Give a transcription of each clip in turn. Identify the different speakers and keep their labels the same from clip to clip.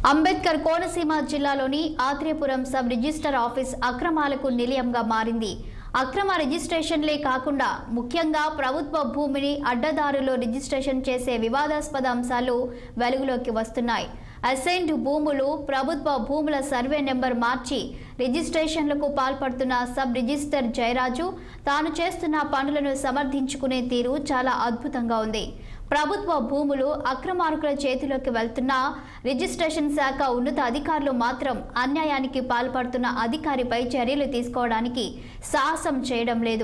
Speaker 1: అంబేద్కర్ కోనసీమ జిల్లాలోని Atreyapuram sub register office అక్రమాలకు నిలయంగా మారింది అక్రమ రిజిస్ట్రేషన్లే కాకుండా ముఖ్యంగా ప్రభుత్వ భూమిని అడ్డదారులో రిజిస్ట్రేషన్ చేసే వివాదాస్పద అంశాలు వెలుగులోకి వస్తున్నాయి అసైన్డ్ భూములు ప్రభుత్వ భూముల సర్వే నెంబర్ మార్చి రిజిస్ట్రేషన్లకు పాల్పడుతున్న సబ్ రిజిస్టర్ జయరాజు తాను చేస్తున్న పనులను సమర్థించుకునే తీరు చాలా అద్భుతంగా ఉంది ప్రభుత్వ భూములు అక్రమార్కుల చేతిలోకి వెళ్తున్నా రిజిస్ట్రేషన్ శాఖ ఉన్నత అధికారులు మాత్రం అన్యాయానికి పాల్పడుతున్న అధికారిపై చర్యలు తీసుకోవడానికి సాహసం చేయడం లేదు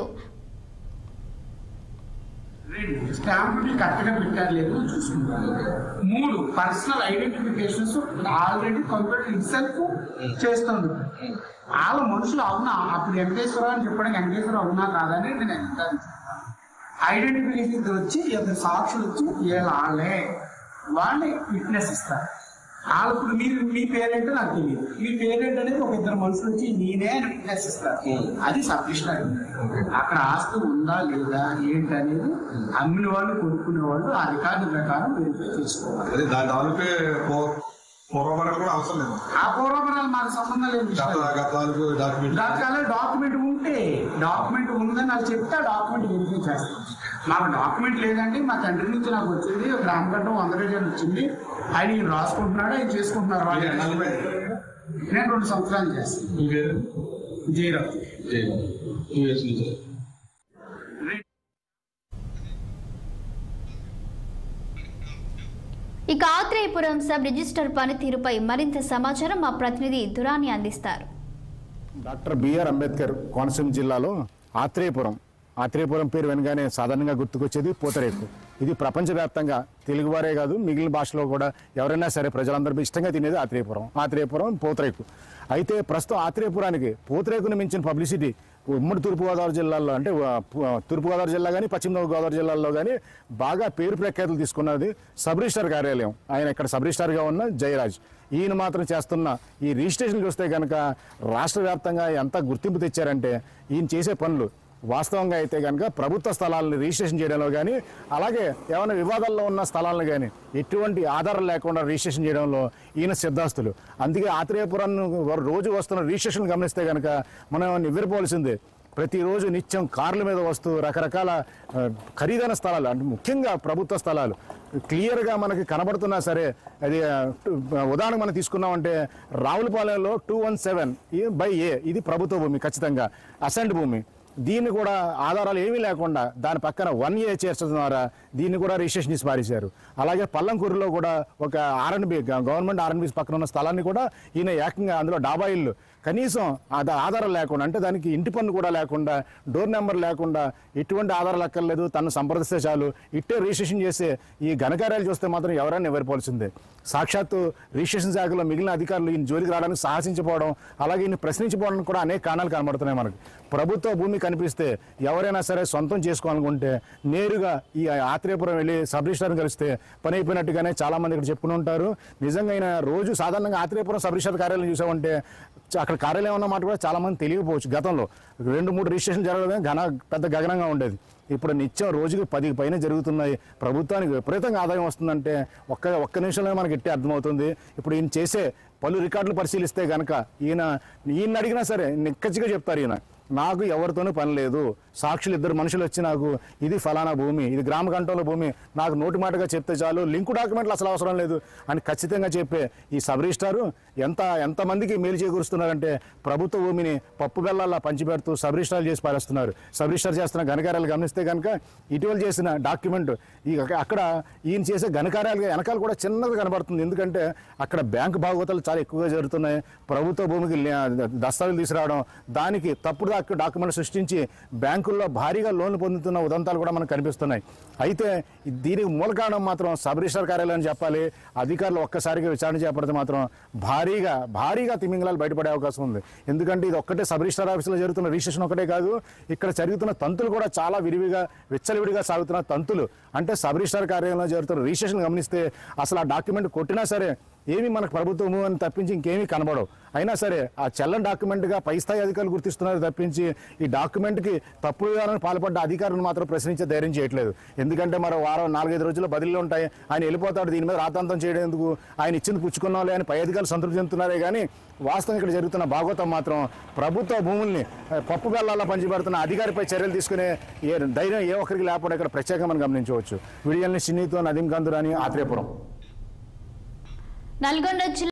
Speaker 2: రెండు స్టాంపులు కరెక్ట్గా పెట్టారు లేదు చూసుకుంటారు మూడు personal identifications already computer itself చేస్తుంది వాళ్ళ మనుషులు అవునా అప్పుడు వెంకటేశ్వర అని చెప్పడానికి వెంకటేశ్వర అవునా కాదని నేను ఎంటాను ఐడెంటిఫికేషన్ వచ్చి ఇద్దరు సాక్షులు వచ్చి వీళ్ళ వాళ్ళే వాళ్ళే విట్నెస్ ఇస్తారు వాళ్ళు ఇప్పుడు మీరు మీ పేరేంటో నాకు తెలియదు మీ పేరేంట్ అనేది ఒక ఇద్దరు మనుషులు వచ్చి నేనే అని విట్నెస్ ఇస్తారు అది సబ్మిషన్ అక్కడ ఆస్తి ఉందా లేదా ఏంటి అనేది అమ్మిన వాళ్ళు కొనుక్కునే వాళ్ళు ఆ రికార్డు ప్రకారం వెరిఫై చేసుకోవాలి
Speaker 3: అదే దాని తాలూకే పూ- పూర్వపరాలు కూడా అవసరం లేదు
Speaker 2: ఆ పూర్వపరాలు మాకు సంబంధం లేదు
Speaker 3: గత గత తాలూకు డాక్యుమెంట్
Speaker 2: దానికల్లా డాక్యుమెంట్ ఉంటే డాక్యుమెంట్ ఉందని నాకు చెప్తే ఆ డాక్యుమెంట్ వెరిఫై చేస్తాం మాకు డాక్యుమెంట్ లేదంటే మా తండ్రి నుంచి నాకు వచ్చింది గ్రామ కట్టం వంద రూపాయలు వచ్చింది ఆయన ఈయన రాసుకుంటున్నాడు ఆయన చేసుకుంటున్నారు
Speaker 3: మీరు ఎన్నాళ్ళు
Speaker 2: వాళ్ళు
Speaker 3: పోయింది?
Speaker 2: నేను రెండు సంవత్సరాలు చేస్తాను
Speaker 3: మీ పేరు
Speaker 2: జీరో
Speaker 3: జై టూ ఇయర్స్ నుంచి
Speaker 1: ఇక ఆత్రేయపురం సబ్ రిజిస్టర్ పనితీరుపై మరింత సమాచారం మా ప్రతినిధి దురాని అందిస్తారు
Speaker 4: డాక్టర్ బిఆర్ అంబేద్కర్ కోనసీమ జిల్లాలో ఆత్రేయపురం ఆత్రేయపురం పేరు వినగానే సాధారణంగా గుర్తుకొచ్చేది పూతరేకు ఇది ప్రపంచవ్యాప్తంగా తెలుగువారే కాదు మిగిలిన భాషలో కూడా ఎవరైనా సరే ప్రజలందరూ ఇష్టంగా తినేది ఆత్రేయపురం ఆత్రేయపురం పూతరేకు అయితే ప్రస్తుతం ఆత్రేయపురానికి పూతరేకును మించిన పబ్లిసిటీ ఉమ్మడి తూర్పుగోదావరి జిల్లాలో అంటే ఆ, పు- ఆ, తూర్పుగోదావరి జిల్లా కానీ పశ్చిమ గోదావరి జిల్లాల్లో కానీ బాగా పేరు ప్రఖ్యాతులు తీసుకున్నది సబ్ రిజిస్టర్ కార్యాలయం ఆయన ఇక్కడ సబ్ రిజిస్టర్గా ఉన్న జయరాజ్ ఈయన మాత్రం చేస్తున్న ఈ రిజిస్ట్రేషన్ చూస్తే కనుక రాష్ట్ర వ్యాప్తంగా ఎంత గుర్తింపు తెచ్చారంటే ఈయన చేసే పనులు వాస్తవంగా అయితే కనుక ప్రభుత్వ స్థలాలను రిజిస్ట్రేషన్ చేయడంలో కానీ అలాగే ఏమైనా వివాదాల్లో ఉన్న స్థలాలను కానీ ఎటువంటి ఆధారం లేకుండా రిజిస్ట్రేషన్ చేయడంలో ఈయన సిద్ధాస్తులు అందుకే ఆత్రేయపురం రోజు వస్తున్న రిజిస్ట్రేషన్ గమనిస్తే కనుక మనం నివ్వెరపోవలసిందే ప్రతిరోజు నిత్యం కార్ల మీద వస్తూ రకరకాల ఆ, ఖరీదైన స్థలాలు అంటే ముఖ్యంగా ప్రభుత్వ స్థలాలు క్లియర్గా మనకి కనబడుతున్నా సరే అది ఆ, టు- ఉదాహరణకు మనం తీసుకున్నామంటే రావులపాలెంలో two one seven by A ఇది ప్రభుత్వ భూమి ఖచ్చితంగా అసెంట్ భూమి దీన్ని కూడా ఆధారాలు ఏమీ లేకుండా దాని పక్కన వన్ ఏ చేర్చడం ద్వారా దీన్ని కూడా రిజిస్ట్రేషన్ చేసి పారేశారు అలాగే పల్లంకూరులో కూడా ఒక ఆర్ఎన్బి గవర్నమెంట్ ఆర్ఎన్బి పక్కన ఉన్న స్థలాన్ని కూడా ఈయన ఏకంగా అందులో డాబా ఇల్లు కనీసం అది ఆధారం లేకుండా అంటే దానికి ఇంటి పన్ను కూడా లేకుండా డోర్ నెంబర్ లేకుండా ఎటువంటి ఆధారాలు అక్కర్లేదు తను సంప్రదిస్తే చాలు ఇట్టే రిజిస్ట్రేషన్ చేసే ఈ ఘనకార్యాలు చూస్తే మాత్రం ఎవరైనా ఎవరిపోవాల్సిందే సాక్షాత్తు రిజిస్ట్రేషన్ శాఖలో మిగిలిన అధికారులు ఈయన జోలికి రావడానికి సాహసించకపోవడం అలాగే ఈయన ప్రశ్నించకపోవడానికి కూడా అనేక కారణాలు కనబడుతున్నాయి మనకి ప్రభుత్వ భూమి కనిపిస్తే ఎవరైనా సరే సొంతం చేసుకోవాలనుకుంటే నేరుగా ఈ ఆత్రేయపురం వెళ్ళి సబ్ రిజిస్టర్ని కలిస్తే పని అయిపోయినట్టుగానే చాలా మంది ఇక్కడ చెప్పుకుని ఉంటారు నిజంగా ఆయన రోజు సాధారణంగా ఆత్రేయపురం సబ్ రిజిస్టర్ కార్యాలయం చూసామంటే చ- అక్కడ కార్యాలయం ఉన్న మాట కూడా చాలా మంది తెలియకపోవచ్చు గతంలో రెండు మూడు రిజిస్ట్రేషన్ జరగడమే ఘన పెద్ద గగనంగా ఉండేది ఇప్పుడు నిత్యం రోజుకి పది పైన జరుగుతున్నాయి ప్రభుత్వానికి విపరీతంగా ఆదాయం వస్తుందంటే ఒక్క ఒక్క నిమిషంలో మనకి ఇట్టే అర్థమవుతుంది ఇప్పుడు ఈయన చేసే పలు రికార్డులు పరిశీలిస్తే గనక ఈయన ఈయన అడిగినా సరే నిక్కచ్చిగా చెప్తారు ఈయన నాకు ఎవరితోనూ పని లేదు సాక్షులు ఇద్దరు మనుషులు వచ్చి నాకు ఇది ఫలానా భూమి ఇది గ్రామ కంట్రోల్ భూమి నాకు నోటి మాటగా చెప్తే చాలు లింకు డాక్యుమెంట్లు అసలు అవసరం లేదు అని ఖచ్చితంగా చెప్పే ఈ సబ్ రిజిస్టారు ఎంత ఎంతమందికి మేలు చేకూరుస్తున్నారంటే ప్రభుత్వ భూమిని పప్పు బెల్లాల్లా పంచిపెడుతూ సబ్ రిజిస్టార్లు చేసి పారేస్తున్నారు సబ్ రిజిస్టార్ చేస్తున్న ఘనకార్యాలు గమనిస్తే కనుక ఇటీవల చేసిన డాక్యుమెంట్ ఈ అక్కడ ఈయన చేసే ఘనకార్యాలు వెనకాల కూడా చిన్నది కనబడుతుంది ఎందుకంటే అక్కడ బ్యాంక్ భాగవతాలు చాలా ఎక్కువగా జరుగుతున్నాయి ప్రభుత్వ భూమికి లే- దస్తావేజులు తీసుకురావడం దానికి తప్పుడు డాక్యు డాక్యుమెంట్ సృష్టించి బ్యాంకుల్లో భారీగా లోన్లు పొందుతున్న ఉదంతాలు కూడా మనకు కనిపిస్తున్నాయి అయితే దీనికి మూల కారణం మాత్రం సబ్ రిజిస్టర్ కార్యాలయం అని చెప్పాలి అధికారులు ఒక్కసారిగా విచారణ చేపడితే మాత్రం భారీగా భారీగా తిమింగలాలు బయటపడే అవకాశం ఉంది ఎందుకంటే ఇది ఒక్కటే సబ్ రిజిస్టర్ ఆఫీసులో జరుగుతున్న రిజిస్ట్రేషన్ ఒకటే కాదు ఇక్కడ జరుగుతున్న తంతులు కూడా చాలా విరివిగా విచ్చలవిడిగా సాగుతున్న తంతులు అంటే సబ్ రిజిస్టర్ కార్యాలయంలో జరుగుతున్న రిజిస్ట్రేషన్ గమనిస్తే అసలు ఆ డాక్యుమెంట్ కొట్టినా సరే ఏమి మనకు ప్రభుత్వము అని తప్పించి ఇంకేమీ కనబడవు అయినా సరే ఆ చెల్లని డాక్యుమెంట్గా పై స్థాయి అధికారులు గుర్తిస్తున్నారు తప్పించి ఈ డాక్యుమెంట్కి తప్పుడు విధానానికి పాల్పడ్డ అధికారులను మాత్రం ప్రశ్నించే ధైర్యం చేయట్లేదు ఎందుకంటే మరో వారం నాలుగైదు రోజుల్లో బదిలీలు ఉంటాయి ఆయన వెళ్ళిపోతాడు దీని మీద రాతాంతం చేయడానికి ఆయన ఇచ్చింది పుచ్చుకున్నాంలే అని పై అధికారులు సంతృప్తి చెందుతున్నారే కానీ వాస్తవం ఇక్కడ జరుగుతున్న భాగవతం మాత్రం ప్రభుత్వ భూముల్ని ఆ, పప్పు బెల్లాల్లో పంచిపెడుతున్న అధికారిపై చర్యలు తీసుకునే ఏ ధైర్యం ఏ ఒక్కరికి లేకపోతే ఇక్కడ ప్రత్యేకంగా మనం గమనించవచ్చు వీడియోని సినీతో నదీం కందురాని ఆత్రేయపురం
Speaker 1: నల్గొండ జిల్లా